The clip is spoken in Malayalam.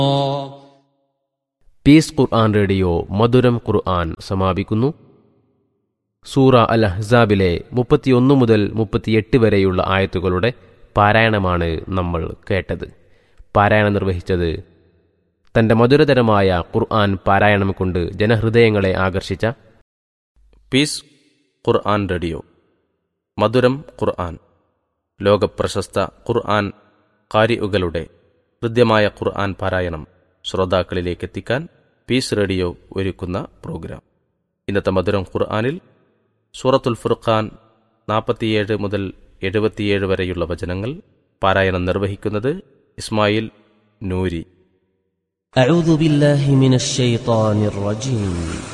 പീസ് ഖുർആൻ റേഡിയോ മധുരം ഖുർആൻ സമാപിക്കുന്നു സൂറ അൽ അഹ്സാബിലെ മുപ്പത്തിയൊന്ന് മുതൽ മുപ്പത്തിയെട്ട് വരെയുള്ള ആയത്തുകളുടെ പാരായണമാണ് നമ്മൾ കേട്ടത് പാരായണം നിർവഹിച്ചത് തന്റെ മധുരതരമായ ഖുർആൻ പാരായണം കൊണ്ട് ജനഹൃദയങ്ങളെ ആകർഷിച്ച പീസ് ഖുർആൻ റേഡിയോ മധുരം ഖുർആൻ ലോകപ്രശസ്ത ഖുർആൻ കാരിഉകളുടെ ഹൃദ്യമായ ഖുർആൻ പാരായണം ശ്രോതാക്കളിലേക്ക് എത്തിക്കാൻ പീസ് റേഡിയോ ഒരുക്കുന്ന പ്രോഗ്രാം ഇന്നത്തെ മധുരം ഖുർആനിൽ സൂറത്തുൽ ഫുർഖാൻ നാൽപ്പത്തിയേഴ് മുതൽ എഴുപത്തിയേഴ് വരെയുള്ള വചനങ്ങൾ പാരായണം നിർവഹിക്കുന്നത് ഇസ്മായിൽ നൂരി أعوذ بالله من الشيطان الرجيم